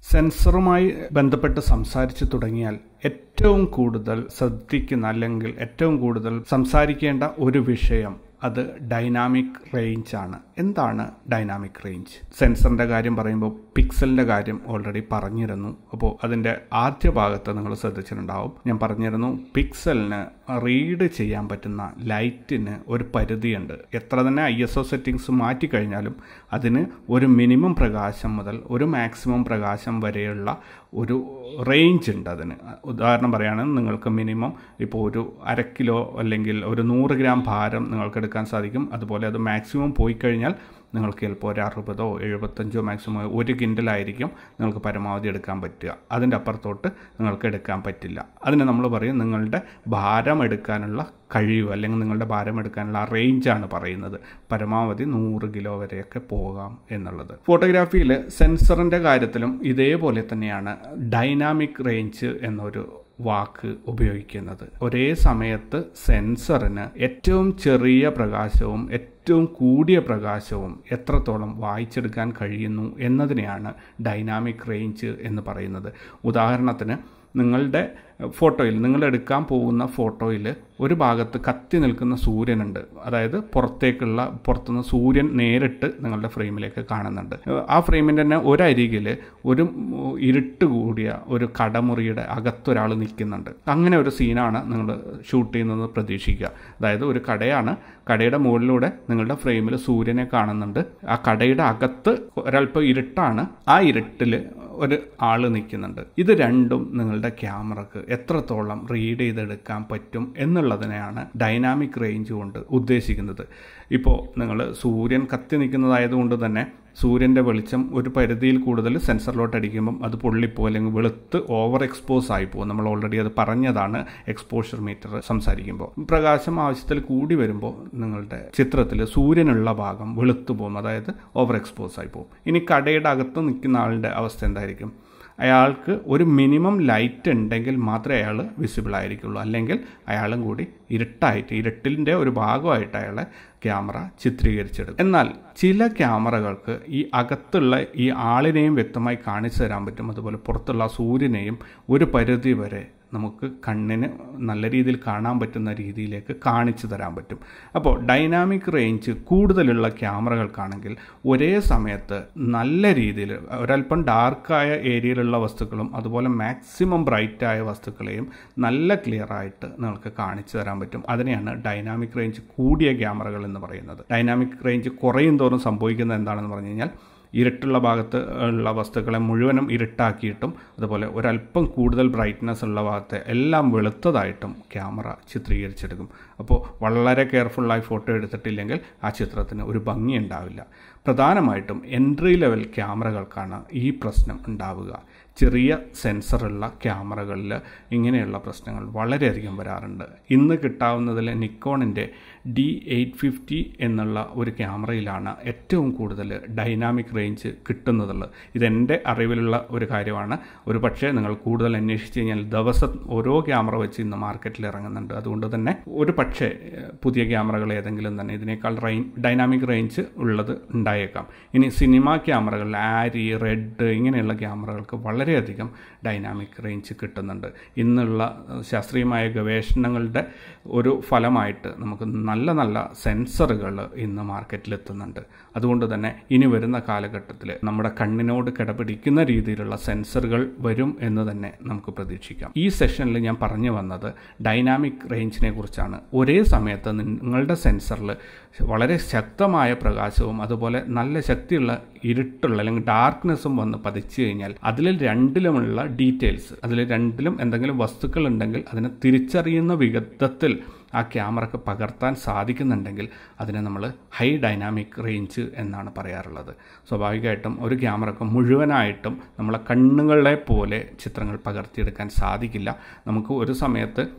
സെൻസറുമായി ബന്ധപ്പെട്ട് സംസാരിച്ചു തുടങ്ങിയാൽ ഏറ്റവും കൂടുതൽ ശ്രദ്ധിക്കുന്ന അല്ലെങ്കിൽ ഏറ്റവും കൂടുതൽ സംസാരിക്കേണ്ട ഒരു വിഷയം അത് ഡൈനാമിക് റേഞ്ച് ആണ് എന്താണ് ഡൈനാമിക് റേഞ്ച് സെൻസറിൻ്റെ കാര്യം പറയുമ്പോൾ പിക്സലിൻ്റെ കാര്യം ഓൾറെഡി പറഞ്ഞിരുന്നു അപ്പോൾ അതിൻ്റെ ആദ്യ ഭാഗത്ത് നിങ്ങൾ ശ്രദ്ധിച്ചിട്ടുണ്ടാവും ഞാൻ പറഞ്ഞിരുന്നു പിക്സലിന് റീഡ് ചെയ്യാൻ പറ്റുന്ന ലൈറ്റിന് ഒരു പരിധിയുണ്ട് എത്ര തന്നെ ഐ എസ് ഒ സെറ്റിങ്സ് മാറ്റിക്കഴിഞ്ഞാലും അതിന് ഒരു മിനിമം പ്രകാശം മുതൽ ഒരു മാക്സിമം പ്രകാശം വരെയുള്ള ഒരു റേഞ്ച് ഉണ്ട് അതിന് ഉദാഹരണം പറയുകയാണെങ്കിൽ നിങ്ങൾക്ക് മിനിമം ഇപ്പോൾ ഒരു അര കിലോ അല്ലെങ്കിൽ ഒരു നൂറ് ഗ്രാം ഭാരം നിങ്ങൾക്ക് എടുക്കാൻ സാധിക്കും അതുപോലെ അത് മാക്സിമം പോയി കഴിഞ്ഞാൽ നിങ്ങൾക്ക് ചിലപ്പോൾ ഒരു അറുപതോ എഴുപത്തഞ്ചോ മാക്സിമം ഒരു കിൻഡലായിരിക്കും നിങ്ങൾക്ക് പരമാവധി എടുക്കാൻ പറ്റുക അതിൻ്റെ അപ്പുറത്തോട്ട് നിങ്ങൾക്ക് എടുക്കാൻ പറ്റില്ല അതിന് നമ്മൾ പറയും നിങ്ങളുടെ ഭാരം എടുക്കാനുള്ള കഴിവ് അല്ലെങ്കിൽ നിങ്ങളുടെ ഭാരം എടുക്കാനുള്ള ആ റേഞ്ചാണ് പറയുന്നത് പരമാവധി നൂറ് കിലോ വരെയൊക്കെ പോകാം എന്നുള്ളത് ഫോട്ടോഗ്രാഫിയിൽ സെൻസറിൻ്റെ കാര്യത്തിലും ഇതേപോലെ തന്നെയാണ് ഡൈനാമിക് റേഞ്ച് എന്നൊരു വാക്ക് ഉപയോഗിക്കുന്നത് ഒരേ സമയത്ത് സെൻസറിന് ഏറ്റവും ചെറിയ പ്രകാശവും ഏറ്റവും കൂടിയ പ്രകാശവും എത്രത്തോളം വായിച്ചെടുക്കാൻ കഴിയുന്നു എന്നതിനെയാണ് ഡൈനാമിക് റേഞ്ച് എന്ന് പറയുന്നത് ഉദാഹരണത്തിന് നിങ്ങളുടെ ഫോട്ടോയിൽ നിങ്ങൾ എടുക്കാൻ പോകുന്ന ഫോട്ടോയിൽ ഒരു ഭാഗത്ത് കത്തി നിൽക്കുന്ന സൂര്യനുണ്ട് അതായത് പുറത്തേക്കുള്ള പുറത്തുനിന്ന് സൂര്യൻ നേരിട്ട് നിങ്ങളുടെ ഫ്രെയിമിലേക്ക് കാണുന്നുണ്ട് ആ ഫ്രെയിമിൻ്റെ തന്നെ ഒരരികിൽ ഒരു ഇരുട്ട് കൂടിയ ഒരു കടമുറിയുടെ അകത്തൊരാൾ നിൽക്കുന്നുണ്ട് അങ്ങനെ ഒരു സീനാണ് നിങ്ങൾ ഷൂട്ട് ചെയ്യുന്നത് പ്രതീക്ഷിക്കുക അതായത് ഒരു കടയാണ് കടയുടെ മുകളിലൂടെ നിങ്ങളുടെ ഫ്രെയിമിൽ സൂര്യനെ കാണുന്നുണ്ട് ആ കടയുടെ അകത്ത് ഒരല്പം ഇരുട്ടാണ് ആ ഇരുട്ടിൽ ഒരു ആൾ നിൽക്കുന്നുണ്ട് ഇത് രണ്ടും നിങ്ങളുടെ ക്യാമറക്ക് എത്രത്തോളം റീഡ് ചെയ്തെടുക്കാൻ പറ്റും എന്നുള്ളതിനെയാണ് ഡൈനാമിക് റേഞ്ച് കൊണ്ട് ഉദ്ദേശിക്കുന്നത് ഇപ്പോൾ നിങ്ങൾ സൂര്യൻ കത്തി നിൽക്കുന്നതായതുകൊണ്ട് തന്നെ സൂര്യൻ്റെ വെളിച്ചം ഒരു പരിധിയിൽ കൂടുതൽ സെൻസറിലോട്ട് അടിക്കുമ്പം അത് പൊള്ളിപ്പോ അല്ലെങ്കിൽ വെളുത്ത് ഓവർ എക്സ്പോസ് ആയി പോകും നമ്മൾ ഓൾറെഡി അത് പറഞ്ഞതാണ് എക്സ്പോഷർ മീറ്റർ സംസാരിക്കുമ്പോൾ പ്രകാശം ആവശ്യത്തിൽ കൂടി വരുമ്പോൾ നിങ്ങളുടെ ചിത്രത്തിൽ സൂര്യനുള്ള ഭാഗം വെളുത്തു പോകും അതായത് ഓവർ എക്സ്പോസ് ആയി പോകും ഇനി കടയുടെ അകത്ത് നിൽക്കുന്ന ആളുടെ അവസ്ഥ എന്തായിരിക്കും അയാൾക്ക് ഒരു മിനിമം ലൈറ്റ് ഉണ്ടെങ്കിൽ മാത്രമേ അയാൾ വിസിബിൾ ആയിരിക്കുള്ളൂ അല്ലെങ്കിൽ അയാളും കൂടി ഇരുട്ടായിട്ട് ഇരുട്ടിൻ്റെ ഒരു ഭാഗമായിട്ട് അയാളെ ക്യാമറ ചിത്രീകരിച്ചെടുക്കും എന്നാൽ ചില ക്യാമറകൾക്ക് ഈ അകത്തുള്ള ഈ ആളിനെയും വ്യക്തമായി കാണിച്ചു തരാൻ പറ്റും അതുപോലെ പുറത്തുള്ള സൂര്യനെയും ഒരു പരിധി വരെ നമുക്ക് കണ്ണിന് നല്ല രീതിയിൽ കാണാൻ പറ്റുന്ന രീതിയിലേക്ക് കാണിച്ചു തരാൻ പറ്റും അപ്പോൾ ഡൈനാമിക് റേഞ്ച് കൂടുതലുള്ള ക്യാമറകൾക്കാണെങ്കിൽ ഒരേ സമയത്ത് നല്ല രീതിയിൽ ഒരല്പം ഡാർക്കായ ഏരിയയിലുള്ള വസ്തുക്കളും അതുപോലെ മാക്സിമം ബ്രൈറ്റായ വസ്തുക്കളെയും നല്ല ക്ലിയർ ആയിട്ട് നിങ്ങൾക്ക് കാണിച്ചു തരാൻ പറ്റും അതിനെയാണ് ഡൈനാമിക് റേഞ്ച് കൂടിയ ക്യാമറകൾ എന്ന് പറയുന്നത് ഡൈനാമിക് റേഞ്ച് കുറയും തോറും സംഭവിക്കുന്നത് എന്താണെന്ന് പറഞ്ഞു കഴിഞ്ഞാൽ ഇരുട്ടുള്ള ഭാഗത്ത് ഉള്ള വസ്തുക്കളെ മുഴുവനും ഇരുട്ടാക്കിയിട്ടും അതുപോലെ ഒരല്പം കൂടുതൽ ബ്രൈറ്റ്നസ് ഉള്ള ഭാഗത്തെ എല്ലാം വെളുത്തതായിട്ടും ക്യാമറ ചിത്രീകരിച്ചെടുക്കും അപ്പോൾ വളരെ കെയർഫുള്ളായി ഫോട്ടോ എടുത്തിട്ടില്ലെങ്കിൽ ആ ചിത്രത്തിന് ഒരു ഭംഗി ഉണ്ടാവില്ല പ്രധാനമായിട്ടും എൻട്രി ലെവൽ ക്യാമറകൾക്കാണ് ഈ പ്രശ്നം ഉണ്ടാവുക ചെറിയ സെൻസറുള്ള ക്യാമറകളിൽ ഇങ്ങനെയുള്ള പ്രശ്നങ്ങൾ വളരെയധികം വരാറുണ്ട് ഇന്ന് കിട്ടാവുന്നതിൽ നിക്കോണിൻ്റെ ഡി എയ്റ്റ് ഫിഫ്റ്റി എന്നുള്ള ഒരു ക്യാമറയിലാണ് ഏറ്റവും കൂടുതൽ ഡൈനാമിക് റേഞ്ച് കിട്ടുന്നതുള്ളത് ഇതെൻ്റെ അറിവിലുള്ള ഒരു കാര്യമാണ് ഒരു പക്ഷേ നിങ്ങൾ കൂടുതൽ അന്വേഷിച്ച് കഴിഞ്ഞാൽ ദിവസം ഓരോ ക്യാമറ വെച്ച് ഇന്ന് മാർക്കറ്റിൽ ഇറങ്ങുന്നുണ്ട് അതുകൊണ്ട് തന്നെ ഒരു പക്ഷേ പുതിയ ക്യാമറകൾ ഏതെങ്കിലും തന്നെ ഇതിനേക്കാൾ റേഞ്ച് ഡൈനാമിക് റേഞ്ച് ഉള്ളത് ഉണ്ടായേക്കാം ഇനി സിനിമ ക്യാമറകൾ ആരി റെഡ് ഇങ്ങനെയുള്ള ക്യാമറകൾക്ക് വളരെയധികം ഡൈനാമിക് റേഞ്ച് കിട്ടുന്നുണ്ട് ഇന്നുള്ള ശാസ്ത്രീയമായ ഗവേഷണങ്ങളുടെ ഒരു ഫലമായിട്ട് നമുക്ക് നല്ല നല്ല സെൻസറുകൾ ഇന്ന് മാർക്കറ്റിൽ എത്തുന്നുണ്ട് അതുകൊണ്ട് തന്നെ ഇനി വരുന്ന കാലഘട്ടത്തിൽ നമ്മുടെ കണ്ണിനോട് കിടപിടിക്കുന്ന രീതിയിലുള്ള സെൻസറുകൾ വരും എന്ന് തന്നെ നമുക്ക് പ്രതീക്ഷിക്കാം ഈ സെഷനിൽ ഞാൻ പറഞ്ഞു വന്നത് ഡൈനാമിക് റേഞ്ചിനെ കുറിച്ചാണ് ഒരേ സമയത്ത് നിങ്ങളുടെ സെൻസറിൽ വളരെ ശക്തമായ പ്രകാശവും അതുപോലെ നല്ല ശക്തിയുള്ള ഇരുട്ടുള്ള അല്ലെങ്കിൽ ഡാർക്ക്നെസ്സും വന്ന് പതിച്ചു കഴിഞ്ഞാൽ അതിൽ രണ്ടിലുമുള്ള ഡീറ്റെയിൽസ് അതിൽ രണ്ടിലും എന്തെങ്കിലും വസ്തുക്കൾ ഉണ്ടെങ്കിൽ അതിനെ തിരിച്ചറിയുന്ന വിധത്തിൽ ആ ക്യാമറക്ക് പകർത്താൻ സാധിക്കുന്നുണ്ടെങ്കിൽ അതിനെ നമ്മൾ ഹൈ ഡൈനാമിക് റേഞ്ച് എന്നാണ് പറയാറുള്ളത് സ്വാഭാവികമായിട്ടും ഒരു ക്യാമറക്ക് മുഴുവനായിട്ടും നമ്മളെ കണ്ണുകളെ പോലെ ചിത്രങ്ങൾ പകർത്തിയെടുക്കാൻ സാധിക്കില്ല നമുക്ക് ഒരു സമയത്ത്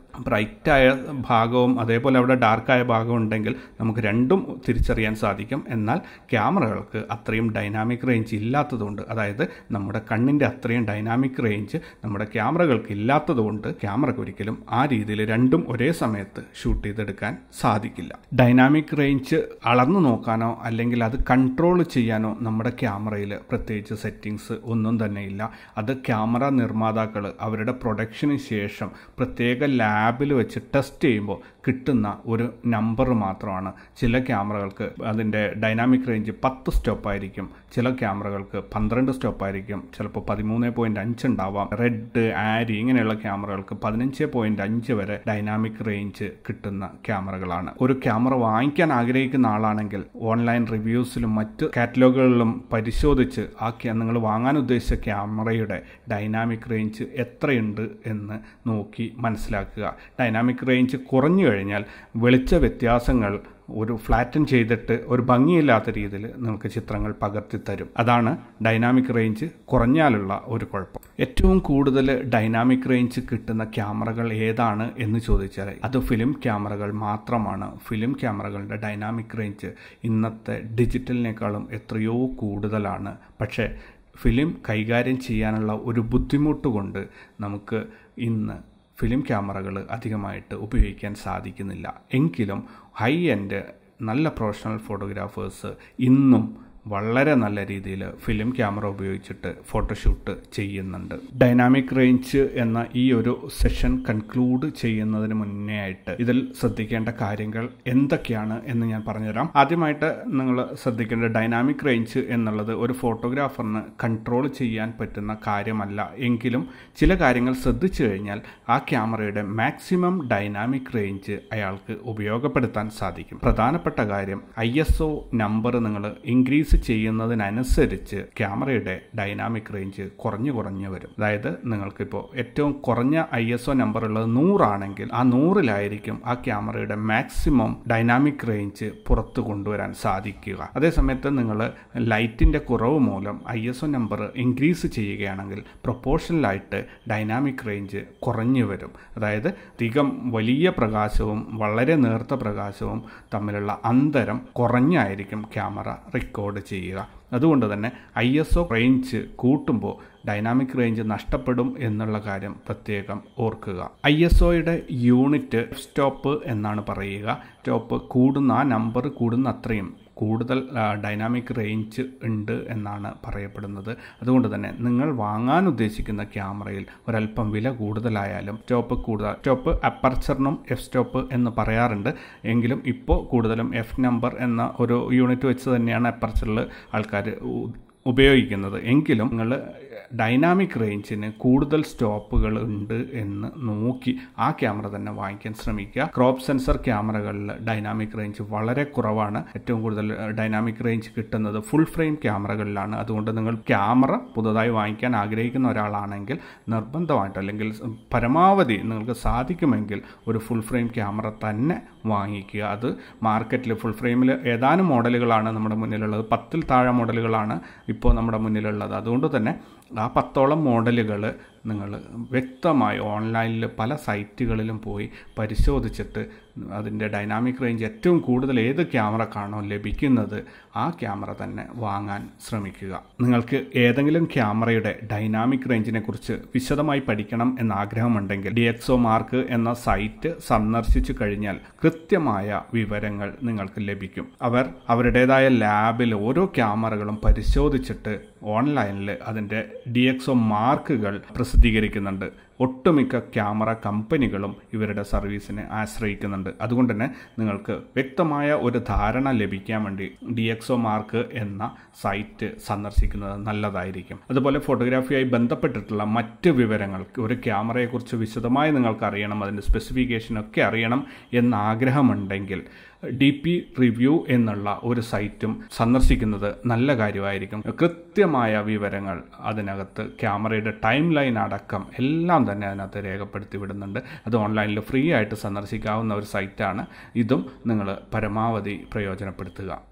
ബ്രൈറ്റായ ഭാഗവും അതേപോലെ അവിടെ ഡാർക്കായ ഭാഗവും ഉണ്ടെങ്കിൽ നമുക്ക് രണ്ടും തിരിച്ചറിയാൻ സാധിക്കും എന്നാൽ ക്യാമറകൾക്ക് അത്രയും ഡൈനാമിക് റേഞ്ച് ഇല്ലാത്തതുകൊണ്ട് അതായത് നമ്മുടെ കണ്ണിൻ്റെ അത്രയും ഡൈനാമിക് റേഞ്ച് നമ്മുടെ ക്യാമറകൾക്ക് ഇല്ലാത്തതുകൊണ്ട് ക്യാമറയ്ക്ക് ഒരിക്കലും ആ രീതിയിൽ രണ്ടും ഒരേ സമയത്ത് ഷൂട്ട് ചെയ്തെടുക്കാൻ സാധിക്കില്ല ഡൈനാമിക് റേഞ്ച് അളന്നു നോക്കാനോ അല്ലെങ്കിൽ അത് കൺട്രോൾ ചെയ്യാനോ നമ്മുടെ ക്യാമറയിൽ പ്രത്യേകിച്ച് സെറ്റിങ്സ് ഒന്നും തന്നെ ഇല്ല അത് ക്യാമറ നിർമ്മാതാക്കൾ അവരുടെ പ്രൊഡക്ഷന് ശേഷം പ്രത്യേക ലാബിൽ വെച്ച് ടെസ്റ്റ് ചെയ്യുമ്പോൾ കിട്ടുന്ന ഒരു നമ്പർ മാത്രമാണ് ചില ക്യാമറകൾക്ക് അതിൻ്റെ ഡൈനാമിക് റേഞ്ച് പത്ത് സ്റ്റോപ്പ് ആയിരിക്കും ചില ക്യാമറകൾക്ക് പന്ത്രണ്ട് സ്റ്റോപ്പ് ആയിരിക്കും ചിലപ്പോൾ പതിമൂന്ന് പോയിന്റ് അഞ്ച് ഉണ്ടാവാം റെഡ് ആരി ഇങ്ങനെയുള്ള ക്യാമറകൾക്ക് പതിനഞ്ച് പോയിന്റ് അഞ്ച് വരെ ഡൈനാമിക് റേഞ്ച് കിട്ടുന്ന ക്യാമറകളാണ് ഒരു ക്യാമറ വാങ്ങിക്കാൻ ആഗ്രഹിക്കുന്ന ആളാണെങ്കിൽ ഓൺലൈൻ റിവ്യൂസിലും മറ്റ് കാറ്റലോഗുകളിലും പരിശോധിച്ച് ആ നിങ്ങൾ വാങ്ങാൻ ഉദ്ദേശിച്ച ക്യാമറയുടെ ഡൈനാമിക് റേഞ്ച് എത്രയുണ്ട് എന്ന് നോക്കി മനസ്സിലാക്കുക ഡൈനാമിക് റേഞ്ച് കുറഞ്ഞു കഴിഞ്ഞാൽ വെളിച്ച വ്യത്യാസങ്ങൾ ഒരു ഫ്ലാറ്റൻ ചെയ്തിട്ട് ഒരു ഭംഗിയില്ലാത്ത രീതിയിൽ നിങ്ങൾക്ക് ചിത്രങ്ങൾ പകർത്തി തരും അതാണ് ഡൈനാമിക് റേഞ്ച് കുറഞ്ഞാലുള്ള ഒരു കുഴപ്പം ഏറ്റവും കൂടുതൽ ഡൈനാമിക് റേഞ്ച് കിട്ടുന്ന ക്യാമറകൾ ഏതാണ് എന്ന് ചോദിച്ചാൽ അത് ഫിലിം ക്യാമറകൾ മാത്രമാണ് ഫിലിം ക്യാമറകളുടെ ഡൈനാമിക് റേഞ്ച് ഇന്നത്തെ ഡിജിറ്റലിനേക്കാളും എത്രയോ കൂടുതലാണ് പക്ഷേ ഫിലിം കൈകാര്യം ചെയ്യാനുള്ള ഒരു ബുദ്ധിമുട്ട് കൊണ്ട് നമുക്ക് ഇന്ന് ഫിലിം ക്യാമറകൾ അധികമായിട്ട് ഉപയോഗിക്കാൻ സാധിക്കുന്നില്ല എങ്കിലും ഹൈ എൻഡ് നല്ല പ്രൊഫഷണൽ ഫോട്ടോഗ്രാഫേഴ്സ് ഇന്നും വളരെ നല്ല രീതിയിൽ ഫിലിം ക്യാമറ ഉപയോഗിച്ചിട്ട് ഫോട്ടോഷൂട്ട് ചെയ്യുന്നുണ്ട് ഡൈനാമിക് റേഞ്ച് എന്ന ഈ ഒരു സെഷൻ കൺക്ലൂഡ് ചെയ്യുന്നതിന് മുന്നേ ആയിട്ട് ഇതിൽ ശ്രദ്ധിക്കേണ്ട കാര്യങ്ങൾ എന്തൊക്കെയാണ് എന്ന് ഞാൻ പറഞ്ഞുതരാം ആദ്യമായിട്ട് നിങ്ങൾ ശ്രദ്ധിക്കേണ്ട ഡൈനാമിക് റേഞ്ച് എന്നുള്ളത് ഒരു ഫോട്ടോഗ്രാഫറിന് കൺട്രോൾ ചെയ്യാൻ പറ്റുന്ന കാര്യമല്ല എങ്കിലും ചില കാര്യങ്ങൾ ശ്രദ്ധിച്ചു കഴിഞ്ഞാൽ ആ ക്യാമറയുടെ മാക്സിമം ഡൈനാമിക് റേഞ്ച് അയാൾക്ക് ഉപയോഗപ്പെടുത്താൻ സാധിക്കും പ്രധാനപ്പെട്ട കാര്യം ഐ എസ് ഒ നമ്പർ നിങ്ങൾ ഇൻക്രീസ് ചെയ്യുന്നതിനനുസരിച്ച് ക്യാമറയുടെ ഡൈനാമിക് റേഞ്ച് കുറഞ്ഞു കുറഞ്ഞു വരും അതായത് നിങ്ങൾക്കിപ്പോൾ ഏറ്റവും കുറഞ്ഞ ഐ എസ് ഒ നമ്പർ ഉള്ളത് നൂറാണെങ്കിൽ ആ നൂറിലായിരിക്കും ആ ക്യാമറയുടെ മാക്സിമം ഡൈനാമിക് റേഞ്ച് പുറത്തു കൊണ്ടുവരാൻ സാധിക്കുക അതേസമയത്ത് നിങ്ങൾ ലൈറ്റിൻ്റെ കുറവ് മൂലം I S O number increase ചെയ്യുകയാണെങ്കിൽ പ്രൊപ്പോർഷണലായിട്ട് ഡൈനാമിക് റേഞ്ച് കുറഞ്ഞു വരും അതായത് അധികം വലിയ പ്രകാശവും വളരെ നേർത്ത പ്രകാശവും തമ്മിലുള്ള അന്തരം കുറഞ്ഞായിരിക്കും ക്യാമറ റെക്കോർഡ് ചെയ്യുക അതുകൊണ്ട് തന്നെ ഐ എസ് ഒ റേഞ്ച് കൂട്ടുമ്പോൾ ഡൈനാമിക് റേഞ്ച് നഷ്ടപ്പെടും എന്നുള്ള കാര്യം പ്രത്യേകം ഓർക്കുക ഐ എസ് ഒയുടെ യൂണിറ്റ് സ്റ്റോപ്പ് എന്നാണ് പറയുക സ്റ്റോപ്പ് കൂടുന്ന ആ നമ്പർ കൂടുന്ന അത്രയും കൂടുതൽ ഡൈനാമിക് റേഞ്ച് ഉണ്ട് എന്നാണ് പറയപ്പെടുന്നത് അതുകൊണ്ട് തന്നെ നിങ്ങൾ വാങ്ങാൻ ഉദ്ദേശിക്കുന്ന ക്യാമറയിൽ ഒരല്പം വില കൂടുതലായാലും സ്റ്റോപ്പ് കൂടുതൽ സ്റ്റോപ്പ് അപ്പർച്ചറിനും എഫ് സ്റ്റോപ്പ് എന്ന് പറയാറുണ്ട് എങ്കിലും ഇപ്പോൾ കൂടുതലും എഫ് നമ്പർ എന്ന ഒരു യൂണിറ്റ് വെച്ച് തന്നെയാണ് അപ്പർച്ചറിൽ ആൾക്കാർ ഉപയോഗിക്കുന്നത് എങ്കിലും നിങ്ങൾ ഡൈനാമിക് റേഞ്ചിന് കൂടുതൽ സ്റ്റോപ്പുകൾ ഉണ്ട് എന്ന് നോക്കി ആ ക്യാമറ തന്നെ വാങ്ങിക്കാൻ ശ്രമിക്കുക ക്രോപ്പ് സെൻസർ ക്യാമറകളിൽ ഡൈനാമിക് റേഞ്ച് വളരെ കുറവാണ് ഏറ്റവും കൂടുതൽ ഡൈനാമിക് റേഞ്ച് കിട്ടുന്നത് ഫുൾ ഫ്രെയിം ക്യാമറകളിലാണ് അതുകൊണ്ട് നിങ്ങൾ ക്യാമറ പുതുതായി വാങ്ങിക്കാൻ ആഗ്രഹിക്കുന്ന ഒരാളാണെങ്കിൽ നിർബന്ധമായിട്ട് അല്ലെങ്കിൽ പരമാവധി നിങ്ങൾക്ക് സാധിക്കുമെങ്കിൽ ഒരു ഫുൾ ഫ്രെയിം ക്യാമറ തന്നെ വാങ്ങിക്കുക അത് മാർക്കറ്റിൽ ഫുൾ ഫ്രെയിമിൽ ഏതാനും മോഡലുകളാണ് നമ്മുടെ മുന്നിലുള്ളത് പത്തിൽ താഴെ മോഡലുകളാണ് ഇപ്പോൾ നമ്മുടെ മുന്നിലുള്ളത് അതുകൊണ്ട് തന്നെ ആ പത്തോളം മോഡലുകൾ നിങ്ങൾ വ്യക്തമായി ഓൺലൈനിൽ പല സൈറ്റുകളിലും പോയി പരിശോധിച്ചിട്ട് അതിൻ്റെ ഡൈനാമിക് റേഞ്ച് ഏറ്റവും കൂടുതൽ ഏത് ക്യാമറക്കാണോ ലഭിക്കുന്നത് ആ ക്യാമറ തന്നെ വാങ്ങാൻ ശ്രമിക്കുക നിങ്ങൾക്ക് ഏതെങ്കിലും ക്യാമറയുടെ ഡൈനാമിക് റേഞ്ചിനെ കുറിച്ച് വിശദമായി പഠിക്കണം എന്ന ആഗ്രഹമുണ്ടെങ്കിൽ ഡി എക്സോ മാർക്ക് എന്ന സൈറ്റ് സന്ദർശിച്ചു കഴിഞ്ഞാൽ കൃത്യമായ വിവരങ്ങൾ നിങ്ങൾക്ക് ലഭിക്കും അവർ അവരുടേതായ ലാബിൽ ഓരോ ക്യാമറകളും പരിശോധിച്ചിട്ട് ഓൺലൈനിൽ അതിൻ്റെ ഡി എക്സോ മാർക്കുകൾ പ്രസിദ്ധീകരിക്കുന്നുണ്ട് ഒട്ടുമിക്ക ക്യാമറ കമ്പനികളും ഇവരുടെ സർവീസിനെ ആശ്രയിക്കുന്നുണ്ട് അതുകൊണ്ട് തന്നെ നിങ്ങൾക്ക് വ്യക്തമായ ഒരു ധാരണ ലഭിക്കാൻ വേണ്ടി ഡി എക്സോ മാർക്ക് എന്ന സൈറ്റ് സന്ദർശിക്കുന്നത് നല്ലതായിരിക്കും അതുപോലെ ഫോട്ടോഗ്രാഫിയായി ബന്ധപ്പെട്ടിട്ടുള്ള മറ്റ് വിവരങ്ങൾ ഒരു ക്യാമറയെക്കുറിച്ച് വിശദമായി നിങ്ങൾക്ക് അറിയണം അതിൻ്റെ സ്പെസിഫിക്കേഷനൊക്കെ അറിയണം എന്ന ആഗ്രഹമുണ്ടെങ്കിൽ ഡി പി റിവ്യൂ എന്നുള്ള ഒരു സൈറ്റും സന്ദർശിക്കുന്നത് നല്ല കാര്യമായിരിക്കും കൃത്യമായ വിവരങ്ങൾ അതിനകത്ത് ക്യാമറയുടെ ടൈം ലൈൻ അടക്കം എല്ലാം തന്നെ അതിനകത്ത് രേഖപ്പെടുത്തി വിടുന്നുണ്ട് അത് ഓൺലൈനിൽ ഫ്രീ ആയിട്ട് സന്ദർശിക്കാവുന്ന ഒരു സൈറ്റാണ് ഇതും നിങ്ങൾ പരമാവധി പ്രയോജനപ്പെടുത്തുക